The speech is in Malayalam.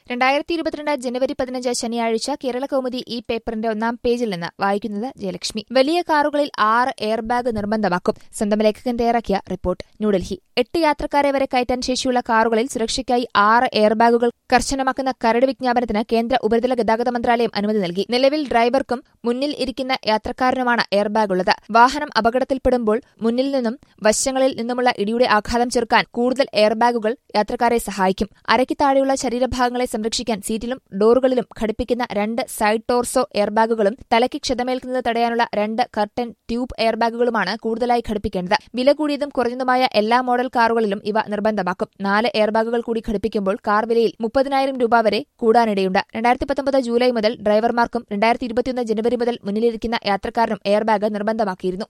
രണ്ടായിരത്തി ഇരുപത്തിരണ്ട് ജനുവരി പതിനഞ്ച് ശനിയാഴ്ച കേരള കൗമുദി ഈ പേപ്പറിന്റെ ഒന്നാം പേജിൽ നിന്ന് വായിക്കുന്നത് ജയലക്ഷ്മി വലിയ കാറുകളിൽ ആറ് എയർ ബാഗ് നിർബന്ധമാക്കും സ്വന്തം ലേഖകൻ തയ്യാറാക്കിയ റിപ്പോർട്ട് ന്യൂഡൽഹി എട്ട് യാത്രക്കാരെ വരെ കയറ്റാൻ ശേഷിയുള്ള കാറുകളിൽ സുരക്ഷയ്ക്കായി ആറ് എയർ ബാഗുകൾ കർശനമാക്കുന്ന കരട് വിജ്ഞാപനത്തിന് കേന്ദ്ര ഉപരിതല ഗതാഗത മന്ത്രാലയം അനുമതി നൽകി നിലവിൽ ഡ്രൈവർക്കും മുന്നിൽ ഇരിക്കുന്ന യാത്രക്കാരനുമാണ് എയർ ബാഗ് ഉള്ളത് വാഹനം അപകടത്തിൽപ്പെടുമ്പോൾ മുന്നിൽ നിന്നും വശങ്ങളിൽ നിന്നുമുള്ള ഇടിയുടെ ആഘാതം ചെറുക്കാൻ കൂടുതൽ എയർ ബാഗുകൾ യാത്രക്കാരെ സഹായിക്കും അരയ്ക്ക് താഴെയുള്ള ശരീരഭാഗങ്ങളെ സംരക്ഷിക്കാൻ സീറ്റിലും ഡോറുകളിലും ഘടിപ്പിക്കുന്ന രണ്ട് സൈഡ് ടോർസോ എയർ ബാഗുകളും തലയ്ക്ക് ക്ഷതമേൽക്കുന്നത് തടയാനുള്ള രണ്ട് കർട്ടൻ ട്യൂബ് എയർ ബാഗുകളുമാണ് കൂടുതലായി ഘടിപ്പിക്കേണ്ടത് വില കൂടിയതും കുറഞ്ഞതുമായ എല്ലാ മോഡൽ കാറുകളിലും ഇവ നിർബന്ധമാക്കും നാല് എയർ ബാഗുകൾ കൂടി ഘടിപ്പിക്കുമ്പോൾ കാർ വിലയിൽ മുപ്പതിനായിരം രൂപ വരെ കൂടാനിടയുണ്ട് രണ്ടായിരത്തി പത്തൊമ്പത് ജൂലൈ മുതൽ ഡ്രൈവർമാർക്കും രണ്ടായിരത്തി ഇരുപത്തിയൊന്ന് ജനുവരി മുതൽ മുന്നിലിരിക്കുന്ന യാത്രക്കാരനും എയർ ബാഗ് നിർബന്ധമാക്കിയിരുന്നു